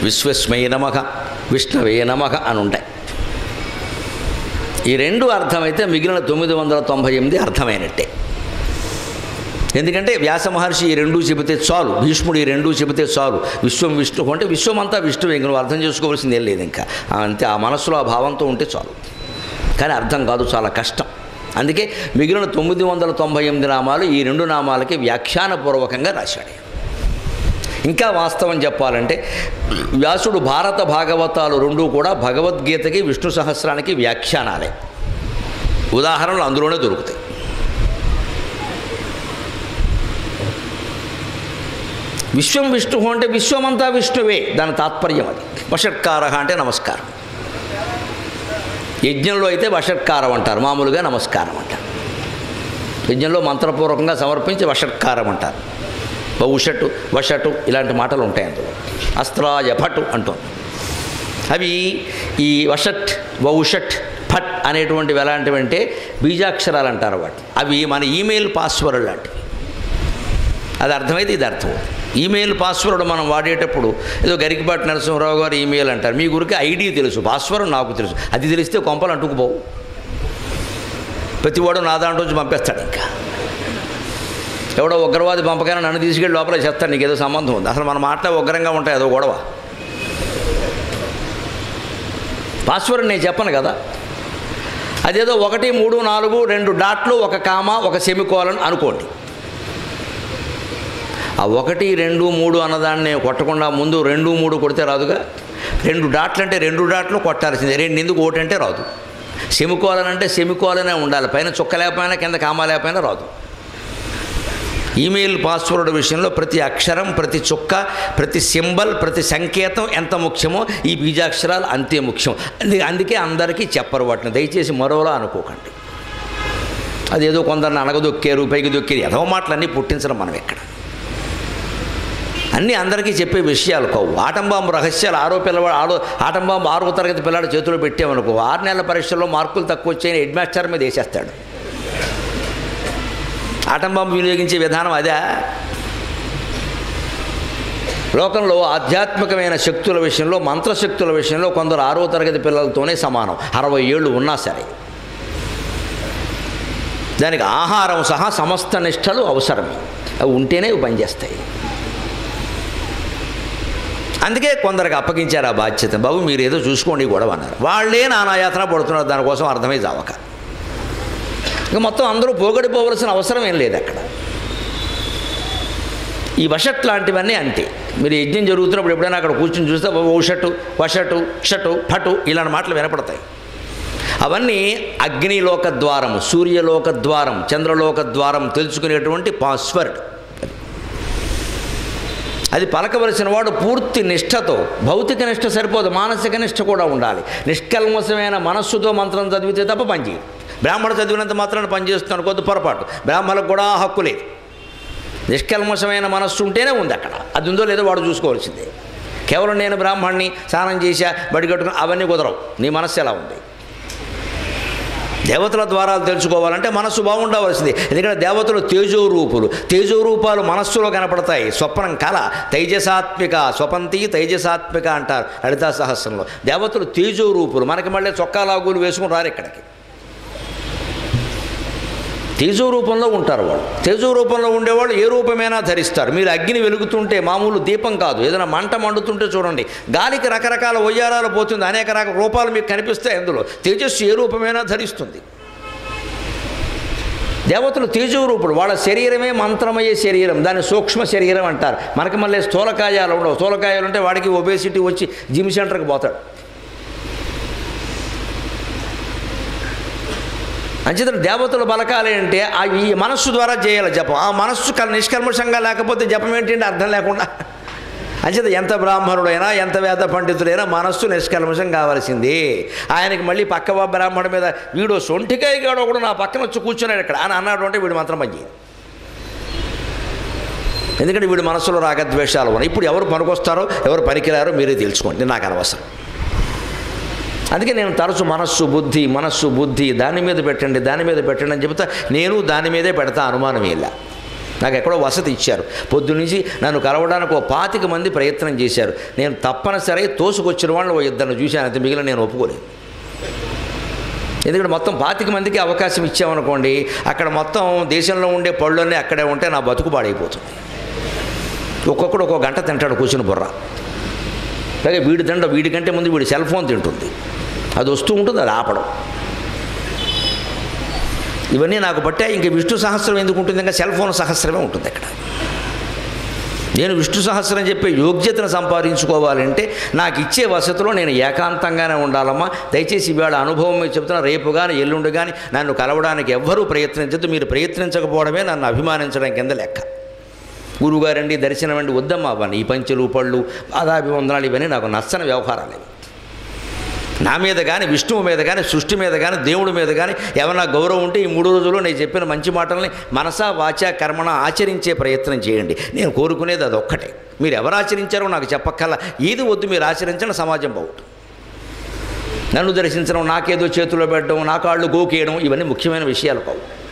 విశ్వస్మై నమః విష్ణవే నమః అని ఉంటాయి ఈ రెండు అర్థమైతే మిగిలిన తొమ్మిది వందల తొంభై ఎనిమిది అర్థమైనట్టే ఎందుకంటే వ్యాస మహర్షి ఈ రెండు చెబితే చాలు భీష్ముడు ఈ రెండు చెబితే చాలు విశ్వం విష్ణు అంటే విశ్వం అంతా విష్ణువు ఇంక నువ్వు అర్థం చేసుకోవాల్సింది ఏం లేదు ఇంకా అంతే ఆ మనసులో ఆ భావంతో ఉంటే చాలు కానీ అర్థం కాదు చాలా కష్టం అందుకే మిగిలిన తొమ్మిది వందల తొంభై ఎనిమిది నామాలు ఈ రెండు నామాలకి వ్యాఖ్యానపూర్వకంగా రాశాడు ఇంకా వాస్తవం చెప్పాలంటే వ్యాసుడు భారత భాగవతాలు రెండు కూడా భగవద్గీతకి విష్ణు సహస్రానికి వ్యాఖ్యానాలే ఉదాహరణలు అందులోనే దొరుకుతాయి విశ్వం విష్ణు అంటే విశ్వమంతా విష్ణువే దాని తాత్పర్యం అది వషట్కార అంటే నమస్కారం యజ్ఞంలో అయితే వషట్కారం అంటారు మామూలుగా నమస్కారం అంటారు యజ్ఞంలో మంత్రపూర్వకంగా సమర్పించి వషట్కారం అంటారు వషటు వషటు ఇలాంటి మాటలు ఉంటాయి అందులో అస్త్రాయ భటు అంటుంది అవి ఈ వషట్ వౌషట్ ఫట్ అనేటువంటివి ఎలాంటివి అంటే బీజాక్షరాలు అంటారు వాటి అవి మన ఈమెయిల్ పాస్వర్డ్ లాంటివి అది అర్థమైతే ఇది అర్థం ఈమెయిల్ పాస్వర్డ్ మనం వాడేటప్పుడు ఏదో గరికపాటి నరసింహరావు గారు ఈమెయిల్ అంటారు మీ గురికి ఐడి తెలుసు పాస్వర్డ్ నాకు తెలుసు అది తెలిస్తే కొంపలు అంటుకుపోవు ప్రతివాడు నా దాంట్లో నుంచి పంపేస్తాడు ఇంకా ఎవడో ఉగ్రవాది పంపగానే నన్ను తీసుకెళ్ళి లోపల చేస్తాడు నీకు ఏదో సంబంధం ఉంది అసలు మన మాటలే ఉగ్రంగా ఉంటాయి అదో గొడవ పాస్వర్డ్ నేను చెప్పను కదా అదేదో ఒకటి మూడు నాలుగు రెండు డాట్లు ఒక కామా ఒక సెమికోలన్ అనుకోండి ఆ ఒకటి రెండు మూడు అన్నదాన్ని కొట్టకుండా ముందు రెండు మూడు కొడితే రాదుగా రెండు డాట్లు అంటే రెండు డాట్లు కొట్టాల్సిందే రెండు ఎందుకు ఒకటి అంటే రాదు సెమికోలన్ అంటే సెమికోలనే ఉండాలి పైన చుక్క లేకపోయినా కింద కామా లేకపోయినా రాదు ఈమెయిల్ పాస్వర్డ్ విషయంలో ప్రతి అక్షరం ప్రతి చుక్క ప్రతి సింబల్ ప్రతి సంకేతం ఎంత ముఖ్యమో ఈ బీజాక్షరాలు అంతే ముఖ్యం అందు- అందుకే అందరికీ చెప్పరు వాటిని దయచేసి మరోలా అనుకోకండి అదేదో కొందరిని అనగదొక్కారు పైకి దొక్కారు ఏదో మాటలన్నీ పుట్టించడం మనం ఎక్కడ అన్నీ అందరికీ చెప్పే విషయాలు కావు ఆటంబాంబు రహస్యాలు ఆరో పిల్లవాడు ఆరో ఆటంబాంబు ఆరో తరగతి పిల్లాడు చేతిలో పెట్టామనుకో ఆరు నెలల పరీక్షల్లో మార్కులు తక్కువ వచ్చాయని హెడ్ మాస్టర్ మీద వేసేస్తాడు ఆటంబాంబు వినియోగించే విధానం అదే లోకంలో ఆధ్యాత్మికమైన శక్తుల విషయంలో మంత్రశక్తుల విషయంలో కొందరు ఆరో తరగతి పిల్లలతోనే సమానం అరవై ఏళ్ళు ఉన్నా సరే దానికి ఆహారం సహా సమస్త నిష్టలు అవసరమే అవి ఉంటేనే ఇవి పనిచేస్తాయి అందుకే కొందరికి అప్పగించారు ఆ బాధ్యత బాబు మీరు ఏదో చూసుకోండి ఈ గొడవ అన్నారు వాళ్ళే నానాయాతన పడుతున్నారు దానికోసం అర్థమై చావక ఇక మొత్తం అందరూ పోగొడిపోవలసిన అవసరం ఏం లేదు అక్కడ ఈ వషట్ లాంటివన్నీ అంతే మీరు యజ్ఞం జరుగుతున్నప్పుడు ఎప్పుడైనా అక్కడ కూర్చొని చూస్తే ఔషటు వషటు షటు ఫటు ఇలాంటి మాటలు వినపడతాయి అవన్నీ అగ్నిలోక ద్వారం సూర్యలోక ద్వారం చంద్రలోక ద్వారం తెలుసుకునేటువంటి పాస్వర్డ్ అది పలకవలసిన వాడు పూర్తి నిష్ఠతో భౌతిక నిష్ఠ సరిపోదు మానసిక నిష్ఠ కూడా ఉండాలి నిష్కల్మసమైన మనస్సుతో మంత్రం చదివితే తప్ప పనిచేయదు బ్రాహ్మణ చదివినంత మాత్రాన్ని పనిచేస్తున్నాను కొద్ది పొరపాటు బ్రాహ్మణులకు కూడా ఆ హక్కు లేదు నిష్కల్మషమైన మనస్సు ఉంటేనే ఉంది అక్కడ అది ఉందో లేదో వాడు చూసుకోవాల్సిందే కేవలం నేను బ్రాహ్మణ్ణి స్నానం చేశా బడి కట్టుకుని అవన్నీ కుదరవు నీ మనస్సు ఎలా ఉంది దేవతల ద్వారాలు తెలుసుకోవాలంటే మనస్సు బాగుండవలసింది ఎందుకంటే దేవతలు తేజో రూపులు తేజో రూపాలు మనస్సులో కనపడతాయి స్వప్నం కళ తైజసాత్మిక స్వపంతి తైజసాత్మిక అంటారు లలితా సహస్రంలో దేవతలు తేజో రూపులు మనకి మళ్ళీ చొక్కా లాగులు వేసుకుని రారు ఇక్కడికి తేజో రూపంలో ఉంటారు వాళ్ళు తేజో రూపంలో ఉండేవాళ్ళు ఏ రూపమైనా ధరిస్తారు మీరు అగ్ని వెలుగుతుంటే మామూలు దీపం కాదు ఏదైనా మంట మండుతుంటే చూడండి గాలికి రకరకాల వయ్యారాలు పోతుంది అనేక రకాల రూపాలు మీకు కనిపిస్తాయి అందులో తేజస్సు ఏ రూపమైనా ధరిస్తుంది దేవతలు తేజో రూపుడు వాళ్ళ శరీరమే మంత్రమయ్యే శరీరం దాన్ని సూక్ష్మ శరీరం అంటారు మనకి మళ్ళీ స్థూలకాయాలు ఉండవు స్థూలకాయాలు ఉంటే వాడికి ఒబేసిటీ వచ్చి జిమ్ సెంటర్కి పోతాడు అంచేత దేవతలు బలకాలి అంటే ఆ ఈ మనస్సు ద్వారా చేయాలి జపం ఆ మనస్సు కల్ నిష్కల్మషంగా లేకపోతే జపం ఏంటంటే అర్థం లేకుండా అంచేత ఎంత బ్రాహ్మణుడైనా ఎంత వేద పండితుడైనా మనస్సు నిష్కల్మషం కావాల్సింది ఆయనకి మళ్ళీ పక్క బ్రాహ్మణుడి మీద వీడు సొంటికాయ గాడు ఒకడు నా పక్కన వచ్చి కూర్చున్నాడు ఇక్కడ అని అన్నాడు అంటే వీడు మాత్రం పని చేయదు ఎందుకంటే వీడి మనస్సులో రాగద్వేషాలు ఉన్నాయి ఇప్పుడు ఎవరు పనికొస్తారో ఎవరు పనికిరారో మీరే తెలుసుకోండి నాకు అనవసరం అందుకే నేను తరచు మనస్సు బుద్ధి మనస్సు బుద్ధి దాని మీద పెట్టండి దాని మీద పెట్టండి అని చెబుతా నేను దాని మీదే పెడతా అనుమానం ఇలా నాకు ఎక్కడో వసతి ఇచ్చారు పొద్దు నుంచి నన్ను కలవడానికి ఒక పాతిక మంది ప్రయత్నం చేశారు నేను తప్పనిసరి తోసుకొచ్చిన వాళ్ళు ఓ ఇద్దరిని చూశాను అంతే మిగిలిన నేను ఒప్పుకోలేదు ఎందుకంటే మొత్తం పాతిక మందికి అవకాశం ఇచ్చామనుకోండి అక్కడ మొత్తం దేశంలో ఉండే పళ్ళన్నీ అక్కడే ఉంటే నా బతుకు పాడైపోతుంది ఒక్కొక్కడు ఒక్కొక్క గంట తింటాడు కూర్చుని బుర్ర అలాగే వీడి దండ వీడికంటే ముందు వీడి సెల్ ఫోన్ తింటుంది అది వస్తూ ఉంటుంది అది ఆపడం ఇవన్నీ నాకు బట్టే ఇంక విష్ణు సహస్రం ఎందుకు ఉంటుంది ఇంకా సెల్ ఫోన్ సహస్రమే ఉంటుంది అక్కడ నేను విష్ణు సహస్రం చెప్పే యోగ్యతను సంపాదించుకోవాలంటే నాకు ఇచ్చే వసతిలో నేను ఏకాంతంగానే ఉండాలమ్మా దయచేసి ఇవాళ అనుభవం మీద చెప్తున్నా రేపు కానీ ఎల్లుండి కానీ నన్ను కలవడానికి ఎవ్వరూ ప్రయత్నించద్దు మీరు ప్రయత్నించకపోవడమే నన్ను అభిమానించడం కింద లెక్క గురువుగారండి దర్శనం అండి వద్దమ్మా అవన్నీ ఈ పంచులు పళ్ళు పాదాభివందనాలు ఇవన్నీ నాకు నచ్చని వ్యవహారాలు ఇవి. నా మీద కానీ విష్ణువు మీద కానీ సృష్టి మీద కానీ దేవుడి మీద కానీ ఏమన్నా గౌరవం ఉంటే ఈ మూడు రోజుల్లో నేను చెప్పిన మంచి మాటల్ని మనసా వాచ కర్మణ ఆచరించే ప్రయత్నం చేయండి నేను కోరుకునేది అది ఒక్కటే మీరు ఎవరు ఆచరించారో నాకు చెప్పక్కల్లా ఏది వద్దు మీరు ఆచరించిన సమాజం బాగుంటుంది నన్ను దర్శించడం నాకేదో చేతిలో పెట్టడం నా కాళ్ళు గోకేయడం ఇవన్నీ ముఖ్యమైన విషయాలు కావు